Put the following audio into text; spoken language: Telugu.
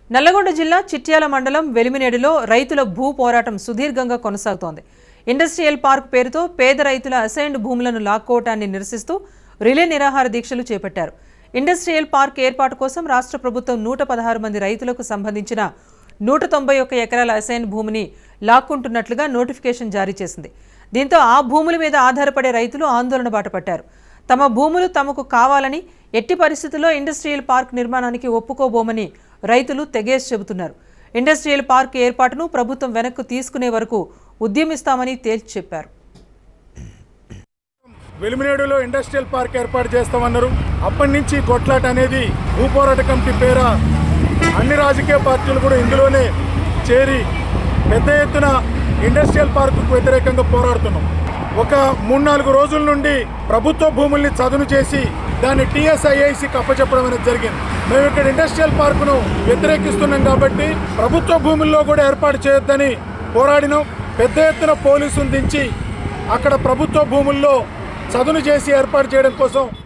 నల్లగొండ జిల్లా చిట్యాల మండలం వెలిమినేడులో రైతుల భూ పోరాటం సుదీర్ఘంగా కొనసాగుతోంది ఇండస్ట్రియల్ పార్క్ పేరుతో పేద రైతుల అసైన్డ్ భూములను లాక్కోవటాన్ని నిరసిస్తూ రిలే నిరాహార దీక్షలు చేపట్టారు ఇండస్ట్రియల్ పార్క్ ఏర్పాటు కోసం రాష్ట్ర ప్రభుత్వం నూట పదహారు మంది రైతులకు సంబంధించిన నూట తొంభై ఒక్క ఎకరాల అసైన్ భూమిని లాక్కుంటున్నట్లుగా నోటిఫికేషన్ జారీ చేసింది దీంతో ఆ భూముల మీద ఆధారపడే రైతులు ఆందోళన బాటపట్టారు తమ భూములు తమకు కావాలని ఎట్టి పరిస్థితుల్లో ఇండస్ట్రియల్ పార్క్ నిర్మాణానికి ఒప్పుకోబోమని రైతులు తెగేసి చెబుతున్నారు ఇండస్ట్రియల్ పార్క్ ఏర్పాటును ప్రభుత్వం వెనక్కు తీసుకునే వరకు ఉద్యమిస్తామని తేల్చి చెప్పారు వెలిమినేడులో ఇండస్ట్రియల్ పార్క్ ఏర్పాటు చేస్తామన్నారు అప్పటి నుంచి కొట్లాట అనేది భూపోరాట కమిటీ పేర అన్ని రాజకీయ పార్టీలు కూడా ఇందులోనే చేరి పెద్ద ఎత్తున ఇండస్ట్రియల్ పార్కుకు వ్యతిరేకంగా పోరాడుతున్నాం ఒక మూడు నాలుగు రోజుల నుండి ప్రభుత్వ భూముల్ని చదును చేసి దాన్ని టీఎస్ఐఐసికి అప్పచెప్పడం అనేది జరిగింది మేము ఇక్కడ ఇండస్ట్రియల్ పార్కును వ్యతిరేకిస్తున్నాం కాబట్టి ప్రభుత్వ భూముల్లో కూడా ఏర్పాటు చేయొద్దని పోరాడినాం పెద్ద ఎత్తున పోలీసులు దించి అక్కడ ప్రభుత్వ భూముల్లో చదును చేసి ఏర్పాటు చేయడం కోసం